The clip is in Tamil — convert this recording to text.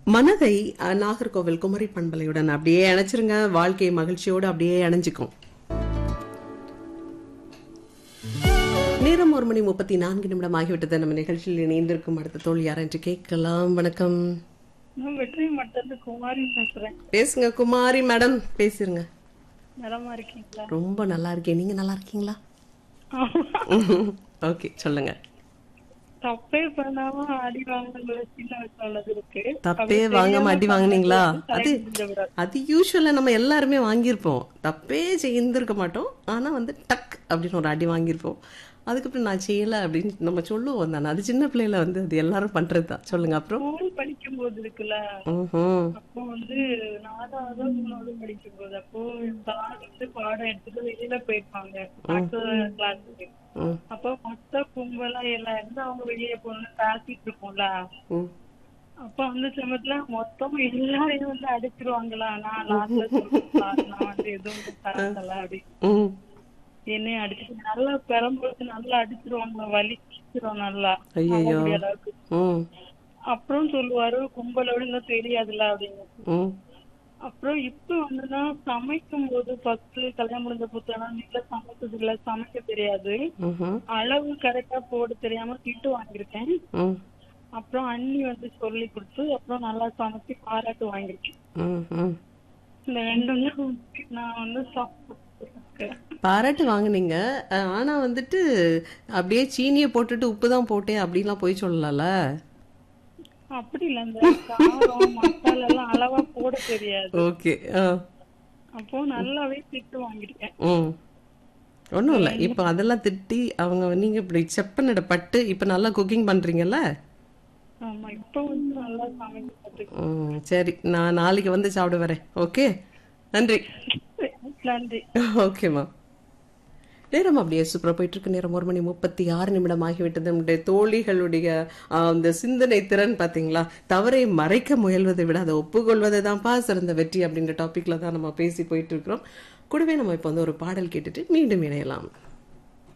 மனதை அஹ், நாகர்கோவில் குமரி பண்பலையுடன் அப்படியே இணைச்சிருங்க வாழ்க்கை மகிழ்ச்சியோடு அப்படியே இணைஞ்சுக்கும் நேரம் ஒரு மணி முப்பத்தி நான்கு நிமிடம் ஆகிவிட்டது நம்ம நிகழ்ச்சியில் இணைந்திருக்கும் அடுத்த தோழி யார் என்று கேட்கலாம் வணக்கம் நான் வெற்றி மட்டத்து குமாரி பேசுறேன் பேசுங்க குமாரி மேடம் பேசிருங்க நலமா இருக்கீங்களா ரொம்ப நல்லா இருக்கேன் நீங்க நல்லா இருக்கீங்களா ஓகே சொல்லுங்க தப்பே பண்ணாம அடி வாங்கினது சின்ன வயசுல உள்ளது இருக்கு தப்பே வாங்காம அடி வாங்குனீங்களா அது முடிஞ்சவரை. அது யூஸ்வலா நம்ம எல்லாருமே வாங்கியிருப்போம் தப்பே செய்திருக்க மாட்டோம் ஆனா வந்து டக் அப்படின்னு ஒரு அடி வாங்கியிருப்போம் அதுக்கப்புறம் நான் செய்யல அப்படின்னு நம்ம சொல்லுவோம் தானே அது சின்ன பிள்ளையில வந்து அது எல்லாரும் பண்றது தான் சொல்லுங்க அப்புறம் ஸ்கூல் படிக்கும் போது இருக்குல்ல ம்ஹும். அப்போ வந்து நாலாவது மூணாவது படிக்கும் போது அப்போ சார் வந்து பாடம் எடுத்துட்டு வெளியில போயிருப்பாங்க கிளாஸுக்கு ம், அப்போ மொத்த கும்பலா எல்லாம் இருந்து அவங்க வெளியே போகணும்னு பேசிட்டு இருக்கோம்ல ம். அப்ப அந்த சமயத்துல மொத்தம் எல்லாரையும் வந்து அடிச்சிருவாங்களா நான் லாஸ்ட்ல சொல்றேன் நான் வந்து எதுவும் தரல அப்படி ம். என்னையும் அடிச்சு நல்லா பெரம்புறது நல்லா அடிச்சிருவாங்க வலிச்சிரும் நல்லா ஐயையோ. நம்ப முடியாத அளவுக்கு ம், அப்புறம் சொல்லுவாரு கும்பலோட இன்னும் தெரியாதுல்ல அப்படின்னு ம். அப்புறம் இப்ப வந்துன்னா சமைக்கும் போது ஃபர்ஸ்ட் கல்யாணம் முடிஞ்ச புத்தகம் வீட்டுல சமைச்சது இல்ல சமைக்க தெரியாது ம்ஹும். அளவு கரெக்டா போட தெரியாம திட்டு வாங்கியிருக்கேன் ம், அப்புறம் அண்ணி வந்து சொல்லி கொடுத்து அப்புறம் நல்லா சமைச்சு பாராட்டு வாங்கியிருக்கேன் ம், ம். இந்த ரெண்டும் தான் நான் வந்து சாப்பிட்டு பாராட்டு வாங்குனீங்க அஹ், ஆனா வந்துட்டு அப்படியே சீனியை போட்டுட்டு உப்பு தான் போட்டேன் அப்படின்லாம் போய் சொல்லலாம்ல அப்படி இல்ல இந்த காரம் மசாலா எல்லாம் அளவா போட தெரியாது ஓகே அப்போ நல்லாவே திட்டு வாங்கிருக்கேன் ம் ஒன்றும் இல்லை இப்போ அதெல்லாம் திட்டி அவங்க நீங்க இப்படி செப்பனிடப்பட்டு இப்போ நல்லா குக்கிங் பண்றீங்கல்ல ஆமா இப்ப வந்து நல்லா சமைக்க கத்துக்கிட்டேன். ம் சரி நான் நாளைக்கு வந்து சாப்பிட வரேன் ஓகே நன்றி நன்றி ஓகேம்மா நேரம் அப்படியே சூப்பராக போயிட்டு இருக்கு நேரம் ஒரு மணி முப்பத்தி ஆறு நிமிடம் ஆகிவிட்டது நம்முடைய தோழிகளுடைய ஆ, அந்த சிந்தனை திறன் பார்த்தீங்களா தவறை மறைக்க முயல்வதை விட அதை ஒப்புக்கொள்வதை தான்ப்பா சிறந்த வெற்றி அப்படின்ற டாபிக்ல தான் நம்ம பேசி போயிட்டு இருக்கிறோம் கூடவே நம்ம இப்போ வந்து ஒரு பாடல் கேட்டுட்டு மீண்டும் இணையலாம்